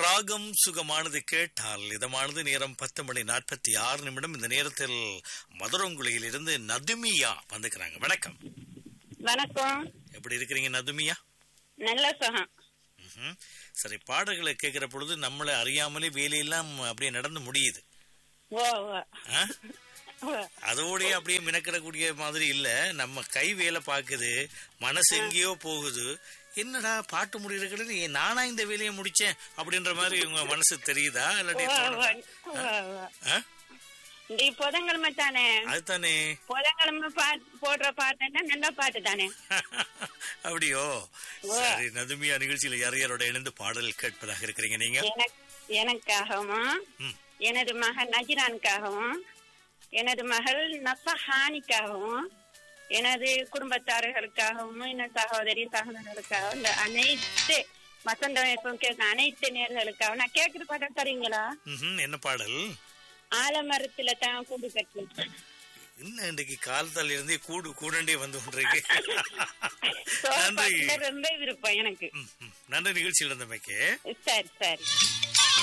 ராகம் சுகமானது கேட்டால் இதமானது நேரம் பத்து மணி நாற்பத்தி ஆறு நிமிடம் இந்த நேரத்தில் மதுரங்குழியில் இருந்து நதுமியா வந்துக்கிறாங்க வணக்கம் வணக்கம் எப்படி இருக்கிறீங்க நதுமியா நல்ல சுகம் ம்ஹும். சரி பாடல்களை கேட்கிற பொழுது நம்மளை அறியாமலே வேலையெல்லாம் அப்படியே நடந்து முடியுது ஓ ஓ. ஆ? ஓ. அதோடய அப்படியே மினக்கிடக்கூடிய மாதிரி இல்ல நம்ம கை வேலை பாக்குது மனசு எங்கேயோ போகுது என்னடா பாட்டு முடிகிறதுக்கு நானா இந்த வேலையை முடிச்சேன் அப்படின்ற மாதிரி உங்க மனசு தெரியுதா இல்லாட்டி ஓ, தோணுதா? ஓ, ஓ. ஆ? இந்த புதன்கிழமை தானே அதுதானே புதன்கிழமை பாட்டு போடுற பாட்டுன்னா நல்ல பாட்டு தானே அப்படியோ ஓ. சரி நதுமியா நிகழ்ச்சியில யார் யாரோட இணைந்து பாடல் கேட்பதாக இருக்கிறீங்க நீங்க எனக்கு எனக்காகவும் ம். எனது மகன் நஜிரானுக்காகவும் எனது மகள் நப்பஹானிக்காகவும் எனது குடும்பத்தாரர்களுக்காகவும் எனது சகோதரி சகோதரர்களுக்காகவும் இந்த அனைத்து வசந்தம் எப்போ கேட்க அனைத்து நேர்களுக்காகவும் நான் கேட்கிற பாடம் தரீங்களா ம்ஹும், என்ன பாடல் ஆலமரத்துல தான் கூடு கட்டி என்ன இன்றைக்கு காலத்தால இருந்தே கூடு கூடண்டே வந்து கொண்டிருக்கு நன்றி பாட்டுல ரொம்ப விருப்பம் எனக்கு ம், ம். நன்றி நிகழ்ச்சியில் இருந்தமைக்கு சரி சரி